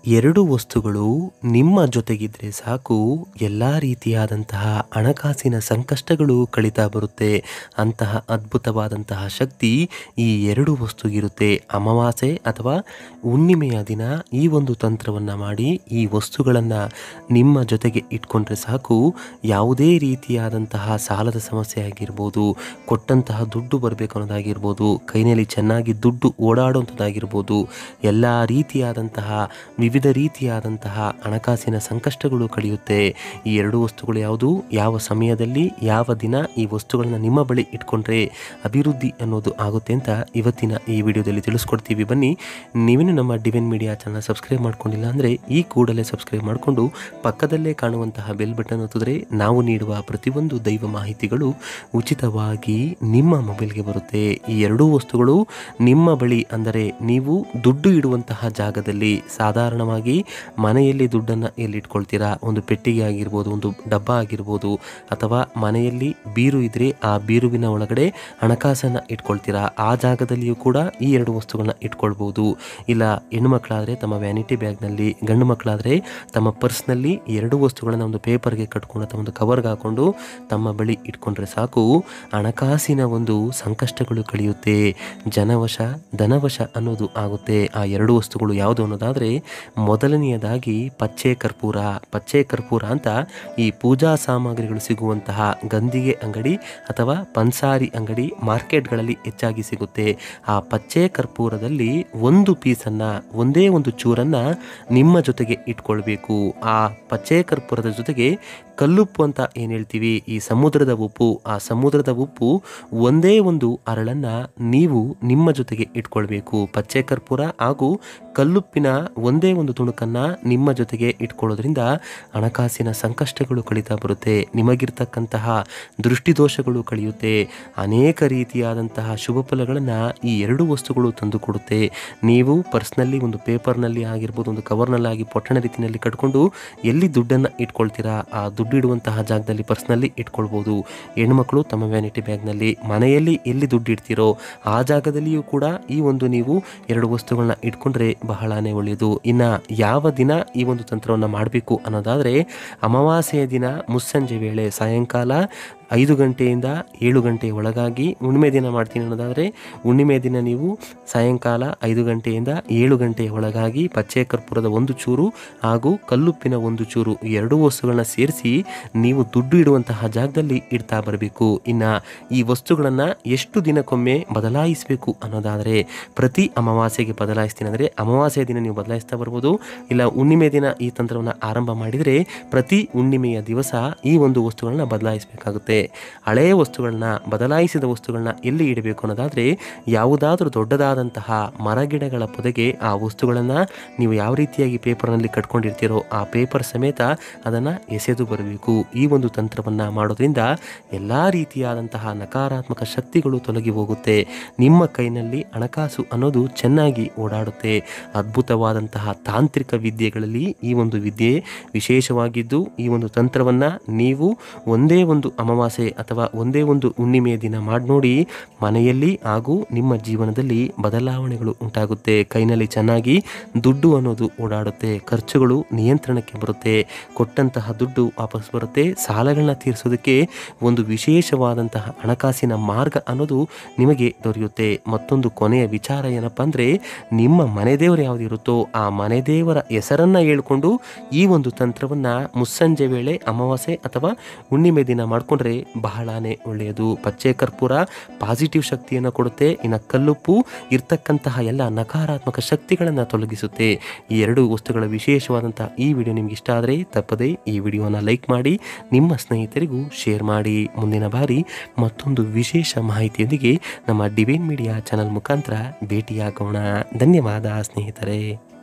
ಎರಡು ವಸ್ತುಗಳು ನಿಮ್ಮ ಜೊತೆಗಿದ್ರೆ ಸಾಕು ಎಲ್ಲ ರೀತಿಯಾದಂತಹ ಹಣಕಾಸಿನ ಸಂಕಷ್ಟಗಳು ಕಳೀತಾ ಬರುತ್ತೆ ಅಂತಹ ಅದ್ಭುತವಾದಂತಹ ಶಕ್ತಿ ಈ ಎರಡು ವಸ್ತುಗಿರುತ್ತೆ ಅಮಾವಾಸ್ಯೆ ಅಥವಾ ಹುಣ್ಣಿಮೆಯ ದಿನ ಈ ಒಂದು ತಂತ್ರವನ್ನು ಮಾಡಿ ಈ ವಸ್ತುಗಳನ್ನು ನಿಮ್ಮ ಜೊತೆಗೆ ಇಟ್ಕೊಂಡ್ರೆ ಸಾಕು ಯಾವುದೇ ರೀತಿಯಾದಂತಹ ಸಾಲದ ಸಮಸ್ಯೆ ಆಗಿರ್ಬೋದು ಕೊಟ್ಟಂತಹ ದುಡ್ಡು ಬರಬೇಕು ಅನ್ನೋದಾಗಿರ್ಬೋದು ಕೈನಲ್ಲಿ ಚೆನ್ನಾಗಿ ದುಡ್ಡು ಓಡಾಡುವಂಥದ್ದಾಗಿರ್ಬೋದು ಎಲ್ಲ ರೀತಿಯಾದಂತಹ ವಿವಿಧ ರೀತಿಯಾದಂತಹ ಹಣಕಾಸಿನ ಸಂಕಷ್ಟಗಳು ಕಳೆಯುತ್ತೆ ಈ ಎರಡು ವಸ್ತುಗಳು ಯಾವುದು ಯಾವ ಸಮಯದಲ್ಲಿ ಯಾವ ದಿನ ಈ ವಸ್ತುಗಳನ್ನ ನಿಮ್ಮ ಬಳಿ ಇಟ್ಕೊಂಡ್ರೆ ಅಭಿವೃದ್ಧಿ ಅನ್ನೋದು ಆಗುತ್ತೆ ಅಂತ ಇವತ್ತಿನ ಈ ವಿಡಿಯೋದಲ್ಲಿ ತಿಳಿಸ್ಕೊಡ್ತೀವಿ ಬನ್ನಿ ನೀವೇನು ನಮ್ಮ ಡಿವೈನ್ ಮೀಡಿಯಾ ಚಾನಲ್ ಸಬ್ಸ್ಕ್ರೈಬ್ ಮಾಡ್ಕೊಂಡಿಲ್ಲ ಅಂದರೆ ಈ ಕೂಡಲೇ ಸಬ್ಸ್ಕ್ರೈಬ್ ಮಾಡಿಕೊಂಡು ಪಕ್ಕದಲ್ಲೇ ಕಾಣುವಂತಹ ಬೆಲ್ ಬಟನ್ ಒತ್ತಿದ್ರೆ ನಾವು ನೀಡುವ ಪ್ರತಿಯೊಂದು ದೈವ ಮಾಹಿತಿಗಳು ಉಚಿತವಾಗಿ ನಿಮ್ಮ ಮೊಬೈಲ್ಗೆ ಬರುತ್ತೆ ಈ ಎರಡೂ ವಸ್ತುಗಳು ನಿಮ್ಮ ಬಳಿ ಅಂದರೆ ನೀವು ದುಡ್ಡು ಇಡುವಂತಹ ಜಾಗದಲ್ಲಿ ಸಾಧಾರಣವಾಗಿ ಮನೆಯಲ್ಲಿ ದುಡ್ಡನ್ನು ಎಲ್ಲಿ ಇಟ್ಕೊಳ್ತೀರಾ ಒಂದು ಪೆಟ್ಟಿಗೆ ಆಗಿರ್ಬೋದು ಒಂದು ಡಬ್ಬ ಆಗಿರ್ಬೋದು ಅಥವಾ ಮನೆಯಲ್ಲಿ ಬೀರು ಇದ್ರೆ ಆ ಬೀರುವಿನ ಒಳಗಡೆ ಹಣಕಾಸನ್ನು ಇಟ್ಕೊಳ್ತೀರಾ ಆ ಜಾಗದಲ್ಲಿಯೂ ಕೂಡ ಈ ಎರಡು ವಸ್ತುಗಳನ್ನ ಇಟ್ಕೊಳ್ಬೋದು ಇಲ್ಲ ಹೆಣ್ಣು ಮಕ್ಕಳಾದರೆ ತಮ್ಮ ವ್ಯಾನಿಟಿ ಬ್ಯಾಗ್ನಲ್ಲಿ ಗಂಡು ಮಕ್ಕಳಾದರೆ ತಮ್ಮ ಪರ್ಸ್ನಲ್ಲಿ ಎರಡು ವಸ್ತುಗಳನ್ನ ಒಂದು ಪೇಪರ್ಗೆ ಕಟ್ಕೊಂಡು ಅಥವಾ ಒಂದು ಕವರ್ಗೆ ಹಾಕೊಂಡು ತಮ್ಮ ಬಳಿ ಇಟ್ಕೊಂಡ್ರೆ ಸಾಕು ಹಣಕಾಸಿನ ಒಂದು ಸಂಕಷ್ಟಗಳು ಕಳೆಯುತ್ತೆ ಜನವಶ ಧನವಶ ಅನ್ನೋದು ಆಗುತ್ತೆ ಆ ಎರಡು ವಸ್ತುಗಳು ಯಾವುದು ಅನ್ನೋದಾದರೆ ಮೊದಲನೆಯದಾಗಿ ಪಚ್ಚೆ ಕರ್ಪೂರ ಪಚ್ಚೆ ಕರ್ಪೂರ ಅಂತ ಈ ಪೂಜಾ ಸಾಮಗ್ರಿಗಳು ಸಿಗುವಂತಹ ಗಂದಿಗೆ ಅಂಗಡಿ ಅಥವಾ ಪನ್ಸಾರಿ ಅಂಗಡಿ ಮಾರ್ಕೆಟ್ಗಳಲ್ಲಿ ಹೆಚ್ಚಾಗಿ ಸಿಗುತ್ತೆ ಆ ಪಚ್ಚೆ ಕರ್ಪೂರದಲ್ಲಿ ಒಂದು ಪೀಸನ್ನು ಒಂದೇ ಒಂದು ಚೂರನ್ನು ನಿಮ್ಮ ಜೊತೆಗೆ ಇಟ್ಕೊಳ್ಬೇಕು ಆ ಪಚ್ಚೆ ಕರ್ಪೂರದ ಜೊತೆಗೆ ಕಲ್ಲುಪ್ಪು ಅಂತ ಏನು ಹೇಳ್ತೀವಿ ಈ ಸಮುದ್ರದ ಉಪ್ಪು ಆ ಸಮುದ್ರದ ಉಪ್ಪು ಒಂದೇ ಒಂದು ಅರಳನ್ನು ನೀವು ನಿಮ್ಮ ಜೊತೆಗೆ ಇಟ್ಕೊಳ್ಬೇಕು ಪಚ್ಚೆ ಕರ್ಪೂರ ಹಾಗೂ ಕಲ್ಲುಪ್ಪಿನ ಒಂದೇ ಒಂದು ತುಣುಕನ್ನು ನಿಮ್ಮ ಜೊತೆಗೆ ಇಟ್ಕೊಳ್ಳೋದ್ರಿಂದ ಹಣಕಾಸಿನ ಸಂಕಷ್ಟಗಳು ಕಳೀತಾ ಬರುತ್ತೆ ನಿಮಗಿರ್ತಕ್ಕಂತಹ ದೃಷ್ಟಿದೋಷಗಳು ಕಳೆಯುತ್ತೆ ಅನೇಕ ರೀತಿಯಾದಂತಹ ಶುಭ ಫಲಗಳನ್ನು ಈ ಎರಡು ವಸ್ತುಗಳು ತಂದುಕೊಡುತ್ತೆ ನೀವು ಪರ್ಸ್ನಲ್ಲಿ ಒಂದು ಪೇಪರ್ನಲ್ಲಿ ಆಗಿರ್ಬೋದು ಒಂದು ಕವರ್ನಲ್ಲಾಗಿ ಪೊಟ್ಟಣ ರೀತಿಯಲ್ಲಿ ಕಟ್ಕೊಂಡು ಎಲ್ಲಿ ದುಡ್ಡನ್ನು ಇಟ್ಕೊಳ್ತೀರಾ ಆ ದುಡ್ಡು ಇಡುವಂತಹ ಜಾಗದಲ್ಲಿ ಪರ್ಸ್ನಲ್ಲಿ ಇಟ್ಕೊಳ್ಬೋದು ಹೆಣ್ಮಕ್ಳು ತಮ್ಮ ವ್ಯಾನಿಟಿ ಬ್ಯಾಗ್ನಲ್ಲಿ ಮನೆಯಲ್ಲಿ ಎಲ್ಲಿ ದುಡ್ಡು ಇಡ್ತೀರೋ ಆ ಜಾಗದಲ್ಲಿಯೂ ಕೂಡ ಈ ಒಂದು ನೀವು ಎರಡು ವಸ್ತುಗಳನ್ನ ಇಟ್ಕೊಂಡ್ರೆ ಬಹಳನೇ ಒಳ್ಳೆಯದು ಇನ್ನು ಯಾವ ದಿನ ಈ ಒಂದು ತಂತ್ರವನ್ನು ಮಾಡಬೇಕು ಅನ್ನೋದಾದರೆ ಅಮಾವಾಸ್ಯೆಯ ದಿನ ಮುಸ್ಸಂಜೆ ವೇಳೆ ಸಾಯಂಕಾಲ ಐದು ಗಂಟೆಯಿಂದ ಏಳು ಗಂಟೆಯ ಒಳಗಾಗಿ ಹುಣ್ಣಿಮೆ ದಿನ ಮಾಡ್ತೀನಿ ಅನ್ನೋದಾದರೆ ಹುಣ್ಣಿಮೆ ದಿನ ನೀವು ಸಾಯಂಕಾಲ ಐದು ಗಂಟೆಯಿಂದ ಏಳು ಗಂಟೆಯ ಒಳಗಾಗಿ ಪಚ್ಚೆ ಕರ್ಪೂರದ ಒಂದು ಚೂರು ಹಾಗೂ ಕಲ್ಲುಪ್ಪಿನ ಒಂದು ಚೂರು ಈ ಎರಡೂ ವಸ್ತುಗಳನ್ನ ಸೇರಿಸಿ ನೀವು ದುಡ್ಡು ಇಡುವಂತಹ ಜಾಗದಲ್ಲಿ ಇಡ್ತಾ ಬರಬೇಕು ಇನ್ನು ಈ ವಸ್ತುಗಳನ್ನು ಎಷ್ಟು ದಿನಕ್ಕೊಮ್ಮೆ ಬದಲಾಯಿಸಬೇಕು ಅನ್ನೋದಾದರೆ ಪ್ರತಿ ಅಮಾವಾಸ್ಯೆಗೆ ಬದಲಾಯಿಸ್ತೀನಿ ಅಂದರೆ ಅಮಾವಾಸ್ಯೆಯ ದಿನ ನೀವು ಬದಲಾಯಿಸ್ತಾ ಬರ್ಬೋದು ಇಲ್ಲ ಹುಣ್ಣಿಮೆ ದಿನ ಈ ತಂತ್ರವನ್ನು ಆರಂಭ ಮಾಡಿದರೆ ಪ್ರತಿ ಹುಣ್ಣಿಮೆಯ ದಿವಸ ಈ ಒಂದು ವಸ್ತುಗಳನ್ನ ಬದಲಾಯಿಸಬೇಕಾಗುತ್ತೆ ಹಳೆಯ ವಸ್ತುಗಳನ್ನ ಬದಲಾಯಿಸಿದ ವಸ್ತುಗಳನ್ನ ಎಲ್ಲಿ ಇಡಬೇಕು ಅನ್ನೋದಾದರೆ ಯಾವುದಾದ್ರೂ ದೊಡ್ಡದಾದಂತಹ ಮರಗಿಡಗಳ ಪೊದೆಗೆ ಆ ವಸ್ತುಗಳನ್ನು ನೀವು ಯಾವ ರೀತಿಯಾಗಿ ಪೇಪರ್ನಲ್ಲಿ ಕಟ್ಕೊಂಡಿರ್ತೀರೋ ಆ ಪೇಪರ್ ಸಮೇತ ಅದನ್ನು ಎಸೆದು ಬರಬೇಕು ಈ ಒಂದು ತಂತ್ರವನ್ನು ಮಾಡೋದ್ರಿಂದ ಎಲ್ಲ ರೀತಿಯಾದಂತಹ ನಕಾರಾತ್ಮಕ ಶಕ್ತಿಗಳು ತೊಲಗಿ ಹೋಗುತ್ತೆ ನಿಮ್ಮ ಕೈನಲ್ಲಿ ಹಣಕಾಸು ಅನ್ನೋದು ಚೆನ್ನಾಗಿ ಓಡಾಡುತ್ತೆ ಅದ್ಭುತವಾದಂತಹ ತಾಂತ್ರಿಕ ವಿದ್ಯೆಗಳಲ್ಲಿ ಈ ಒಂದು ವಿದ್ಯೆ ವಿಶೇಷವಾಗಿದ್ದು ಈ ಒಂದು ತಂತ್ರವನ್ನು ನೀವು ಒಂದೇ ಒಂದು ಅಮಾವಾಸ್ಯೆ ಅಥವಾ ಒಂದೇ ಒಂದು ಹುಣ್ಣಿಮೆಯ ದಿನ ಮಾಡಿ ನೋಡಿ ಮನೆಯಲ್ಲಿ ಹಾಗೂ ನಿಮ್ಮ ಜೀವನದಲ್ಲಿ ಬದಲಾವಣೆಗಳು ಉಂಟಾಗುತ್ತೆ ಕೈನಲ್ಲಿ ಚೆನ್ನಾಗಿ ದುಡ್ಡು ಅನ್ನೋದು ಓಡಾಡುತ್ತೆ ಖರ್ಚುಗಳು ನಿಯಂತ್ರಣಕ್ಕೆ ಬರುತ್ತೆ ಕೊಟ್ಟಂತಹ ದುಡ್ಡು ವಾಪಸ್ ಬರುತ್ತೆ ಸಾಲಗಳನ್ನ ತೀರಿಸೋದಕ್ಕೆ ಒಂದು ವಿಶೇಷವಾದಂತಹ ಹಣಕಾಸಿನ ಮಾರ್ಗ ಅನ್ನೋದು ನಿಮಗೆ ದೊರೆಯುತ್ತೆ ಮತ್ತೊಂದು ಕೊನೆಯ ವಿಚಾರ ಏನಪ್ಪ ಅಂದರೆ ನಿಮ್ಮ ಮನೆ ದೇವರು ಯಾವುದು ಇರುತ್ತೋ ಆ ಮನೆ ದೇವರ ಹೆಸರನ್ನ ಹೇಳ್ಕೊಂಡು ಈ ಒಂದು ತಂತ್ರವನ್ನು ಮುಸ್ಸಂಜೆ ವೇಳೆ ಅಮಾವಾಸ್ಯೆ ಅಥವಾ ಹುಣ್ಣಿಮೆ ದಿನ ಮಾಡಿಕೊಂಡ್ರೆ ಬಹಳನೇ ಒಳ್ಳೆಯದು ಪಚ್ಚೆ ಕರ್ಪೂರ ಪಾಸಿಟಿವ್ ಶಕ್ತಿಯನ್ನು ಕೊಡುತ್ತೆ ಇನ್ನು ಕಲ್ಲುಪ್ಪು ಇರ್ತಕ್ಕಂತಹ ಎಲ್ಲ ನಕಾರಾತ್ಮಕ ಶಕ್ತಿಗಳನ್ನು ತೊಲಗಿಸುತ್ತೆ ಈ ಎರಡು ವಸ್ತುಗಳ ವಿಶೇಷವಾದಂತಹ ಈ ವಿಡಿಯೋ ನಿಮ್ಗೆ ಇಷ್ಟ ಆದರೆ ತಪ್ಪದೇ ಈ ವಿಡಿಯೋನ ಲೈಕ್ ಮಾಡಿ ನಿಮ್ಮ ಸ್ನೇಹಿತರಿಗೂ ಶೇರ್ ಮಾಡಿ ಮುಂದಿನ ಬಾರಿ ಮತ್ತೊಂದು ವಿಶೇಷ ಮಾಹಿತಿಯೊಂದಿಗೆ ನಮ್ಮ ಡಿವೈನ್ ಮೀಡಿಯಾ ಚಾನಲ್ ಮುಖಾಂತರ ಭೇಟಿಯಾಗೋಣ ಧನ್ಯವಾದ ಸ್ನೇಹಿತರೆ